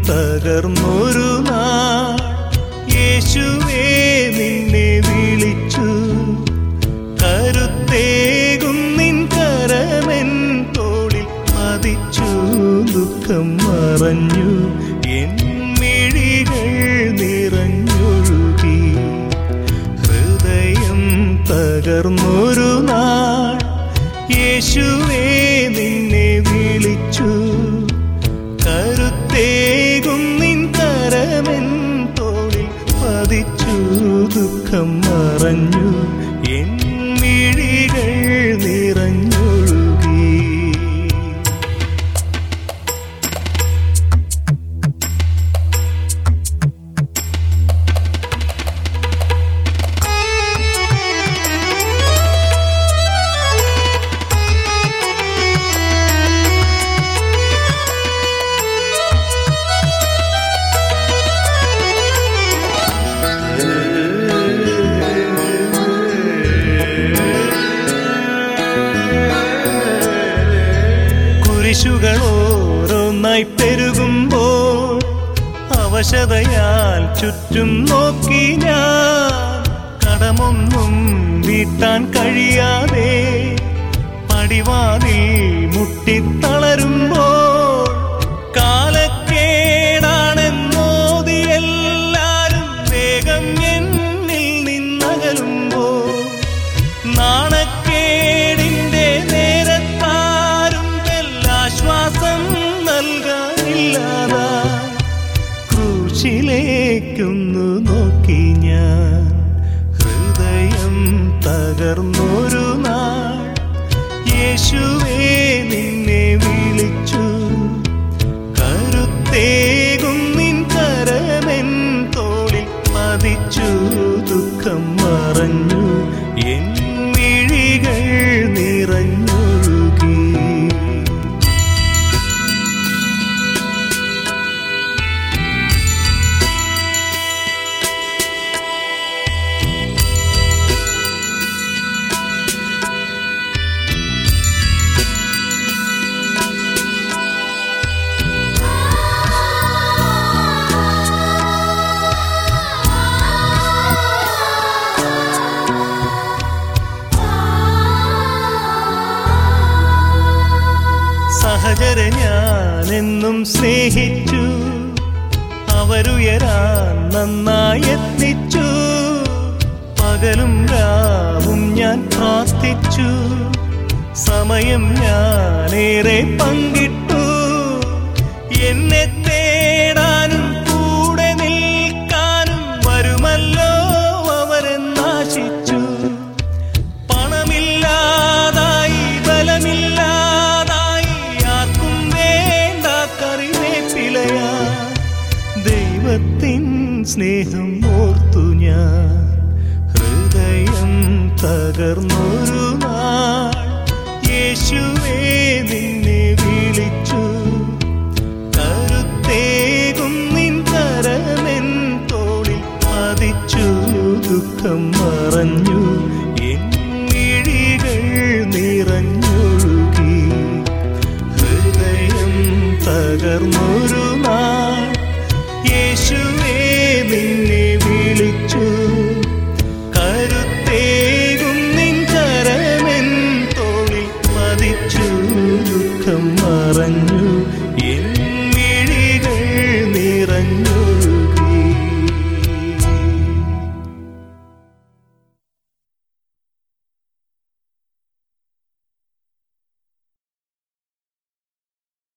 തകർന്നൊരു നാൾ യേശുവേ നിന്നെ വിളിച്ചു കരുത്തേകും നിൻ കരമൻ തോളിൽ പതിച്ചു ദുഃഖം മറഞ്ഞു എൻ മിഴികൾ നിറഞ്ഞൊഴുകി ഹൃദയം തകർന്നൊരു നാൾ യേശുവേ നിന്നെ വിളിച്ചു കരുത്തേകും നിൻ കരമൻ തോളിൽ പതിച്ചു ദുഃഖം മറഞ്ഞു എൻ മിഴികൾ നിറഞ്ഞൊഴുകി കുരിശുകൾ ഓരോന്നായി പെരുകുമ്പോൾ അവശതയാൽ ചുറ്റും നോക്കി ഞാൻ കടമൊന്നും വീട്ടാൻ കഴിയാതെ പടിവാതിൽ മുട്ടിത്തളരുമ്പോൾ കാലക്കേടാണെന്നോതി എല്ലാരും വേഗം എന്നിൽ നിന്നകലുമ്പോൾ നാണക്കേടിന്റെ നേരത്താരും ആശ്വാസം നൽകാനില്ലാതാ ക്രൂശിലേക്കൊന്നു നോക്കി ഞാൻ ഹൃദയം തകർന്നൊരു നാൾ യേശുവേ നിന്നെ വിളിച്ചു കരുത്തേകും നിൻ കരമെൻ തോളിൽ പതിച്ചു ദുഃഖം മറഞ്ഞു എൻ മിഴികൾ നിറഞ്ഞൊഴുകി സഹചര ഞാനെന്നും സ്നേഹിച്ചു അവരുയരാൻ നന്നായി എത്തിച്ചു പകലും രാവും ഞാൻ പ്രാർത്ഥിച്ചു സമയം ഞാനേറെ പങ്കിട്ടു എന്നെ തേടാനും കൂടെ നിൽക്കാനും വരുമല്ലോ അവരെന്നാശിച്ചു പണമില്ലാതായി ബലമില്ലാതായി ആർക്കും വേണ്ട കറിവേപ്പിലയാ ദൈവത്തിൻ സ്നേഹം ഓർത്തു ഞാൻ ഹൃദയം തകർന്നൊരു നാൾ യേശുവേ നിന്നെ വിളിച്ചു കരുത്തേകും നിൻ കരമെൻ തോളിൽ പതിച്ചു ദുഃഖം മറഞ്ഞു എൻ മിഴികൾ നിറഞ്ഞൊഴുകി ഹൃദയം തകർന്നൊരു നാൾ യേശുവേ നിന്നെ